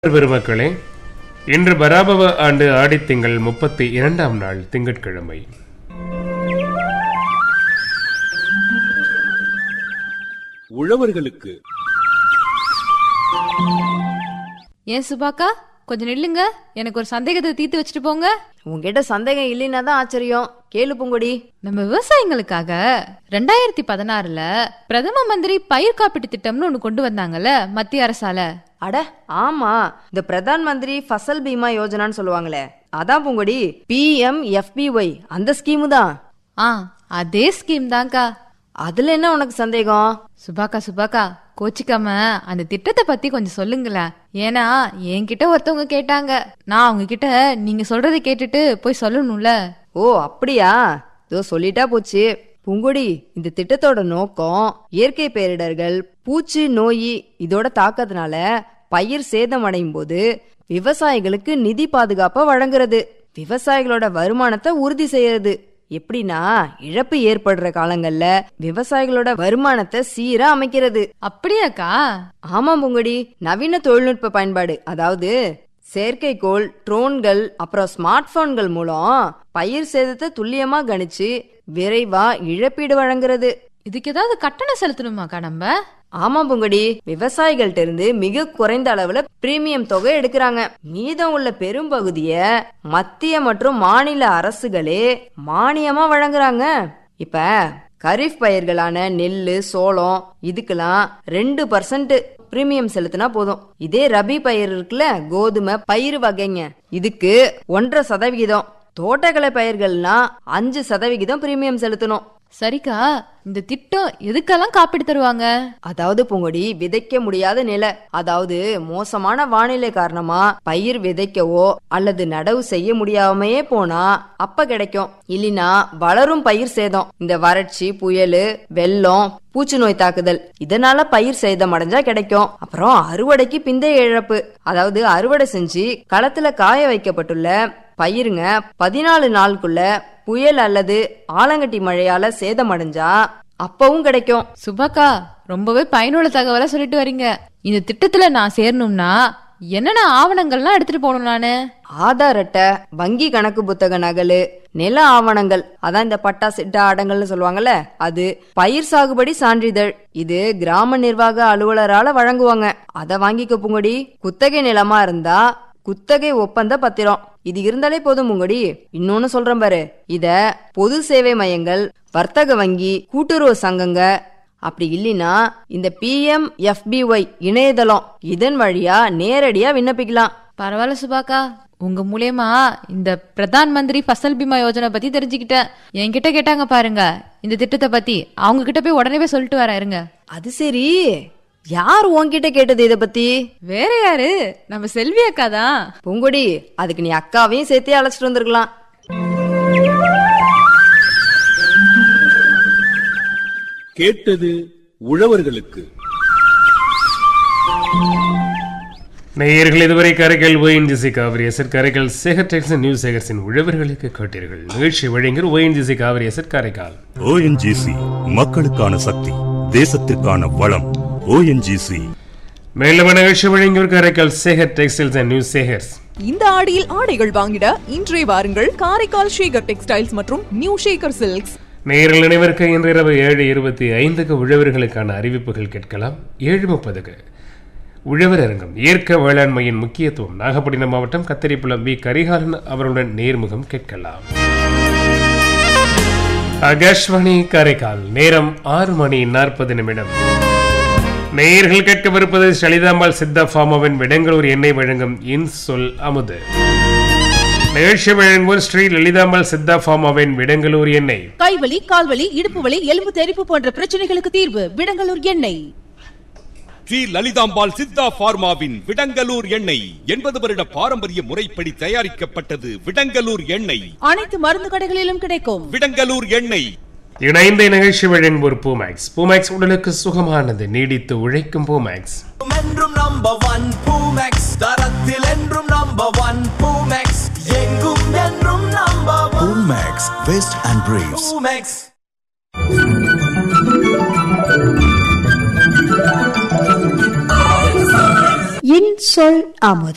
பெருமக்களே இன்று பராபவ ஆண்டு ஆடித்திங்கள் முப்பத்தி இரண்டாம் நாள் திங்கட்கிழமை உழவர்களுக்கு ஏன் சுபாக்கா கொஞ்சம் நில்லுங்க எனக்கு ஒரு சந்தேகத்தை தீர்த்து வச்சுட்டு போங்க உன்கிட்ட சந்தேகம் இல்லைன்னா தான் ஆச்சரியம் கேளு பூங்கொடி நம்ம விவசாயிங்களுக்காக ரெண்டாயிரத்தி பதினாறுல பிரதம மந்திரி பயிர் காப்பீட்டு திட்டம்னு ஒண்ணு கொண்டு வந்தாங்கல்ல மத்திய அரசால அட ஆமா இந்த பிரதான் மந்திரி ஃபசல் பீமா யோஜனான்னு சொல்லுவாங்களே அதான் பூங்கொடி பிஎம் எஃபிஒய் அந்த ஸ்கீமு தான் ஆ அதே ஸ்கீம் தான்க்கா அதுல என்ன உனக்கு சந்தேகம் சுபாக்கா சுபாக்கா கோச்சிக்காம அந்த திட்டத்தை பத்தி கொஞ்சம் சொல்லுங்களேன் ஏன்னா என்கிட்ட ஒருத்தவங்க கேட்டாங்க நான் அவங்க கிட்ட நீங்க சொல்றதை கேட்டுட்டு போய் சொல்லணும்ல ஓ அப்படியா இதோ சொல்லிட்டா போச்சு பூங்கொடி இந்த திட்டத்தோட நோக்கம் இயற்கை பேரிடர்கள் பூச்சி நோய் இதோட தாக்கத்தினால பயிர் சேதமடையும் போது விவசாயிகளுக்கு நிதி பாதுகாப்பை வழங்குறது விவசாயிகளோட வருமானத்தை உறுதி செய்யறது எப்படின்னா இழப்பு ஏற்படுற காலங்கள்ல விவசாயிகளோட வருமானத்தை சீரா அமைக்கிறது அப்படியாக்கா ஆமாம் பூங்கொடி நவீன தொழில்நுட்ப பயன்பாடு அதாவது செயற்கைக்கோள் ட்ரோன்கள் அப்புறம் ஸ்மார்ட் போன்கள் மூலம் பயிர் சேதத்தை துல்லியமா கணிச்சு விரைவா இழப்பீடு வழங்குறது இதுக்கு ஏதாவது கட்டணம் செலுத்தணுமாக்கா நம்ம ஆமா பூங்கொடி விவசாயிகள்ட்ட இருந்து மிக குறைந்த அளவுல பிரீமியம் தொகை எடுக்கிறாங்க மீதம் உள்ள பெரும்பகுதிய மத்திய மற்றும் மாநில அரசுகளே மானியமா வழங்குறாங்க இப்ப கரீஃப் பயிர்களான நெல்லு சோளம் இதுக்கெல்லாம் ரெண்டு பர்சன்ட் பிரீமியம் செலுத்தினா போதும் இதே ரபி பயிர் இருக்குல்ல கோதுமை பயிர் வகைங்க இதுக்கு ஒன்றரை சதவிகிதம் தோட்டக்கலை பயிர்கள்னா அஞ்சு சதவிகிதம் பிரீமியம் செலுத்தணும் சரிக்கா இந்த திட்டம் எதுக்கெல்லாம் காப்பீடு தருவாங்க அதாவது பூங்கொடி விதைக்க முடியாத நிலை அதாவது மோசமான வானிலை காரணமா பயிர் விதைக்கவோ அல்லது நடவு செய்ய முடியாமையே போனா அப்ப கிடைக்கும் இல்லைனா வளரும் பயிர் சேதம் இந்த வறட்சி புயல் வெள்ளம் பூச்சி நோய் தாக்குதல் இதனால பயிர் சேதம் அடைஞ்சா கிடைக்கும் அப்புறம் அறுவடைக்கு பிந்தைய இழப்பு அதாவது அறுவடை செஞ்சு களத்துல காய வைக்கப்பட்டுள்ள பயிருங்க பதினாலு நாளுக்குள்ள புயல் அல்லது ஆலங்கட்டி மழையால சேதமடைஞ்சா அப்பவும் கிடைக்கும் சுபாக்கா ரொம்பவே பயனுள்ள தகவலா சொல்லிட்டு வரீங்க இந்த திட்டத்துல நான் சேரணும்னா என்னென்ன ஆவணங்கள்லாம் எடுத்துட்டு போகணும் நானு ஆதார் அட்டை வங்கி கணக்கு புத்தக நகலு நில ஆவணங்கள் அதான் இந்த பட்டா சிட்டா அடங்கல்னு சொல்லுவாங்கல்ல அது பயிர் சாகுபடி சான்றிதழ் இது கிராம நிர்வாக அலுவலரால வழங்குவாங்க அத வாங்கிக்க பூங்கொடி குத்தகை நிலமா இருந்தா குத்தகை ஒப்பந்த பத்திரம் இது இருந்தாலே போதும் பூங்கொடி இன்னொன்னு சொல்றேன் பாரு இத பொது சேவை மையங்கள் வர்த்தக வங்கி கூட்டுறவு சங்கங்க அப்படி இல்லைன்னா இந்த பிஎம் எஃபிஒய் இணையதளம் இதன் வழியா நேரடியா விண்ணப்பிக்கலாம் பரவாயில்ல சுபாக்கா உங்க மூலியமா இந்த பிரதான் மந்திரி ஃபசல் பீமா யோஜனை பத்தி தெரிஞ்சுக்கிட்டேன் என்கிட்ட கேட்டாங்க பாருங்க இந்த திட்டத்தை பத்தி அவங்க கிட்ட போய் உடனே போய் சொல்லிட்டு வரேன் இருங்க அது சரி யார் உன்கிட்ட கேட்டது இத பத்தி வேற யாரு நம்ம செல்வி அக்கா தான் பூங்கொடி அதுக்கு நீ அக்காவையும் சேர்த்தே அழைச்சிட்டு வந்திருக்கலாம் கேட்டது உழவர்களுக்கு நேயர்கள் இதுவரை Karaikal ONGC Cauvery asset Karaikal Sekar tex news சேகர்ஸின் உழவர்களுக்கு கேட்டீர்கள் நிகழ்ச்சி வழங்கிற ONGC Cauvery asset Karaikal ONGC மக்களுக்கான சக்தி தேசத்திற்கான வளம் ஓஎன்ஜிசி மேலும் நிகழ்ச்சி வழங்கியோர் Karaikal Sekar textiles and news Sekars இந்த ஆடியில் ஆடைகள் வாங்கிட இன்றே வாருங்கள் காரைக்கால் ஷேகர் டெக்ஸ்டைல்ஸ் மற்றும் நியூ ஷேகர் சில்க்ஸ் நேரில் நினைவிற்கு இன்று இரவு ஏழு இருபத்தி ஐந்துக்கு உழவர்களுக்கான அறிவிப்புகள் கேட்கலாம் ஏழு முப்பதுக்கு உழவர் அரங்கம் இயற்கை வேளாண்மையின் முக்கியத்துவம் நாகப்பட்டினம் மாவட்டம் கத்தரிப்புலம் வி கரிகாலன் அவருடன் நேர்முகம் கேட்கலாம் ஆகாஷ்வாணி காரைக்கால் நேரம் ஆறு மணி நாற்பது நிமிடம் நேயர்கள் கேட்கவிருப்பது சலிதாம்பாள் சித்தா ஃபார்மாவின் விடங்களூர் எண்ணெய் வழங்கும் இன்சொல் அமுது நிகழ்ச்சி வழங்குவோர் ஸ்ரீ லலிதாம்பாள் சித்தா ஃபார்மாவின் விடங்களூர் எண்ணெய் கைவலி கால்வலி இடுப்பு வலி எலும்பு தெறிப்பு போன்ற பிரச்சனைகளுக்கு தீர்வு விடங்கலூர் எண்ணெய் ஸ்ரீ லலிதாம்பாள் சித்தா பார்மாவின் விடங்கலூர் எண்ணெய் எண்பது வருட பாரம்பரிய முறைப்படி தயாரிக்கப்பட்டது விடங்கலூர் எண்ணெய் அனைத்து மருந்து கடைகளிலும் கிடைக்கும் விடங்கலூர் எண்ணெய் இணைந்த நிகழ்ச்சி வழங்குவோர் பூமேக்ஸ் பூமேக்ஸ் உடலுக்கு சுகமானது நீடித்து உழைக்கும் பூமேக்ஸ் என்றும் நம்பர் ஒன் பூமெக்ஸ் தரத்தில் என்றும் நம்பர் ஒன் பூமெக்ஸ் எங்கும் என்றும் number one Max Vest and Briefs. Poomex இன்சொல் அமுது